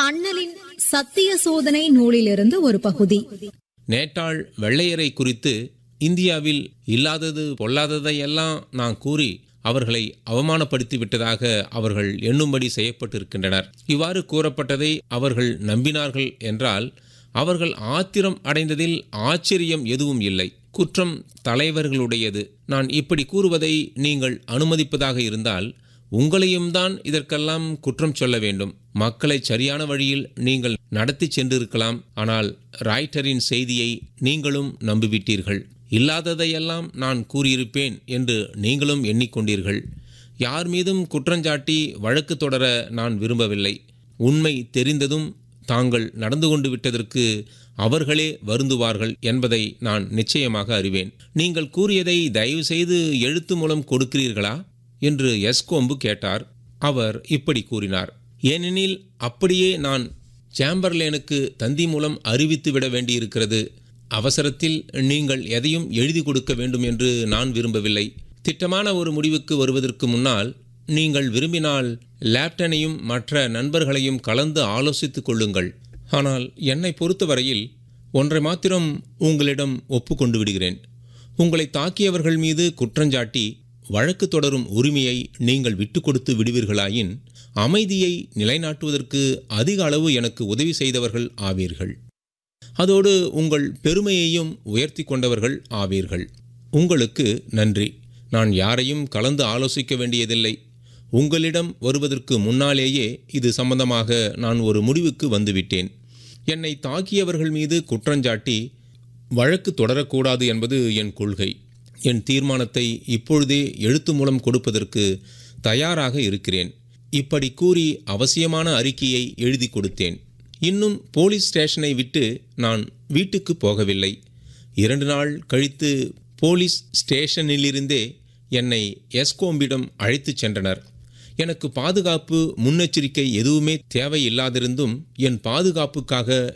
அண்ணலின் சத்திய சோதனை நூலிலிருந்து ஒரு பகுதி நேட்டாள் வெள்ளையரை குறித்து இந்தியாவில் இல்லாதது பொல்லாததையெல்லாம் நான் கூறி அவர்களை அவமானப்படுத்தி விட்டதாக அவர்கள் எண்ணும்படி செய்யப்பட்டிருக்கின்றனர் இவ்வாறு கூறப்பட்டதை அவர்கள் நம்பினார்கள் என்றால் அவர்கள் ஆத்திரம் அடைந்ததில் ஆச்சரியம் எதுவும் இல்லை குற்றம் தலைவர்களுடையது நான் இப்படி கூறுவதை நீங்கள் அனுமதிப்பதாக இருந்தால் உங்களையும் தான் இதற்கெல்லாம் குற்றம் சொல்ல வேண்டும் மக்களை சரியான வழியில் நீங்கள் நடத்தி சென்றிருக்கலாம் ஆனால் ராய்ட்டரின் செய்தியை நீங்களும் நம்பிவிட்டீர்கள் இல்லாததையெல்லாம் நான் கூறியிருப்பேன் என்று நீங்களும் எண்ணிக்கொண்டீர்கள் யார் மீதும் குற்றஞ்சாட்டி வழக்கு தொடர நான் விரும்பவில்லை உண்மை தெரிந்ததும் தாங்கள் நடந்து கொண்டு விட்டதற்கு அவர்களே வருந்துவார்கள் என்பதை நான் நிச்சயமாக அறிவேன் நீங்கள் கூறியதை தயவு செய்து எழுத்து மூலம் கொடுக்கிறீர்களா என்று எஸ்கோம்பு கேட்டார் அவர் இப்படி கூறினார் ஏனெனில் அப்படியே நான் சேம்பர்லேனுக்கு தந்தி மூலம் அறிவித்து விட வேண்டியிருக்கிறது அவசரத்தில் நீங்கள் எதையும் எழுதி கொடுக்க வேண்டும் என்று நான் விரும்பவில்லை திட்டமான ஒரு முடிவுக்கு வருவதற்கு முன்னால் நீங்கள் விரும்பினால் லேப்டனையும் மற்ற நண்பர்களையும் கலந்து ஆலோசித்துக் கொள்ளுங்கள் ஆனால் என்னை பொறுத்தவரையில் ஒன்றை மாத்திரம் உங்களிடம் ஒப்புக்கொண்டு விடுகிறேன் உங்களை தாக்கியவர்கள் மீது குற்றஞ்சாட்டி வழக்கு தொடரும் உரிமையை நீங்கள் விட்டு கொடுத்து விடுவீர்களாயின் அமைதியை நிலைநாட்டுவதற்கு அதிக அளவு எனக்கு உதவி செய்தவர்கள் ஆவீர்கள் அதோடு உங்கள் பெருமையையும் உயர்த்தி கொண்டவர்கள் ஆவீர்கள் உங்களுக்கு நன்றி நான் யாரையும் கலந்து ஆலோசிக்க வேண்டியதில்லை உங்களிடம் வருவதற்கு முன்னாலேயே இது சம்பந்தமாக நான் ஒரு முடிவுக்கு வந்துவிட்டேன் என்னை தாக்கியவர்கள் மீது குற்றஞ்சாட்டி வழக்கு தொடரக்கூடாது என்பது என் கொள்கை என் தீர்மானத்தை இப்பொழுதே எழுத்து மூலம் கொடுப்பதற்கு தயாராக இருக்கிறேன் இப்படி கூறி அவசியமான அறிக்கையை எழுதி கொடுத்தேன் இன்னும் போலீஸ் ஸ்டேஷனை விட்டு நான் வீட்டுக்கு போகவில்லை இரண்டு நாள் கழித்து போலீஸ் ஸ்டேஷனிலிருந்தே என்னை எஸ்கோம்பிடம் அழைத்துச் சென்றனர் எனக்கு பாதுகாப்பு முன்னெச்சரிக்கை எதுவுமே தேவையில்லாதிருந்தும் என் பாதுகாப்புக்காக